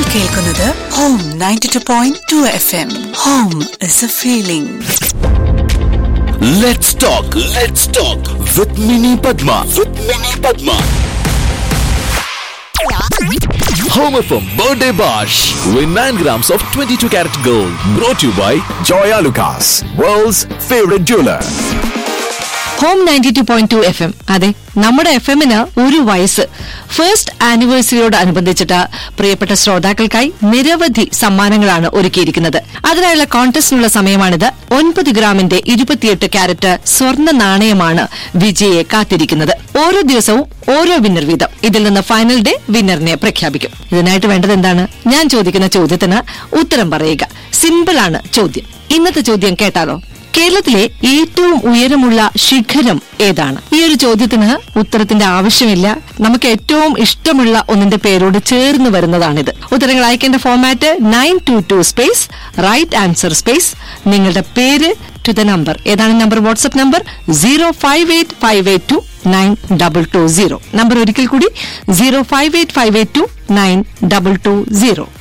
കേൾക്കുന്നത് home ninety two point two F M home is a feeling Let's talk. Let's talk with Mini Padma. With Mini Padma. Home FM Birthday Bash. Win 9 grams of 22 karat gold. Brought to you by Joya Lucas, world's favorite jeweler. Home ninety two point two F M അതെ നമ്മുടെ F എമ്മിന് ഒരു വയസ്സ് first ആനിവേഴ്സറിയോട് അനുബന്ധിച്ചിട്ട് പ്രിയപ്പെട്ട ശ്രോതാക്കൾക്കായി നിരവധി സമ്മാനങ്ങളാണ് ഒരുക്കിയിരിക്കുന്നത് അതിനായുള്ള കോൺടെസ്റ്റിനുള്ള സമയമാണിത് ഒൻപത് ഗ്രാമിന്റെ ഇരുപത്തിയെട്ട് ക്യാരറ്റ് സ്വർണ്ണ നാണയമാണ് വിജയെ കാത്തിരിക്കുന്നത് ഓരോ ദിവസവും ഓരോ വിന്നർ വീതം ഇതിൽ നിന്ന് ഫൈനൽ ഡേ വിന്നറിനെ പ്രഖ്യാപിക്കും ഇതിനായിട്ട് വേണ്ടത് എന്താണ് ഞാൻ ചോദിക്കുന്ന ചോദ്യത്തിന് ഉത്തരം പറയുക സിമ്പിൾ ആണ് ചോദ്യം ഇന്നത്തെ ചോദ്യം കേട്ടാലോ കേരളത്തിലെ ഏറ്റവും ഉയരമുള്ള ശിഖരം ഏതാണ് ഈ ഒരു ചോദ്യത്തിന് ഉത്തരത്തിന്റെ ആവശ്യമില്ല നമുക്ക് ഏറ്റവും ഇഷ്ടമുള്ള ഒന്നിന്റെ പേരോട് ചേർന്ന് വരുന്നതാണിത് ഉത്തരങ്ങൾ അയക്കേണ്ട format nine two two space right answer space നിങ്ങളുടെ പേര് ടു ദ നമ്പർ ഏതാണ് number WhatsApp number zero five eight five eight two nine double two zero number ഒരിക്കൽ കൂടി zero five eight five eight two nine double two zero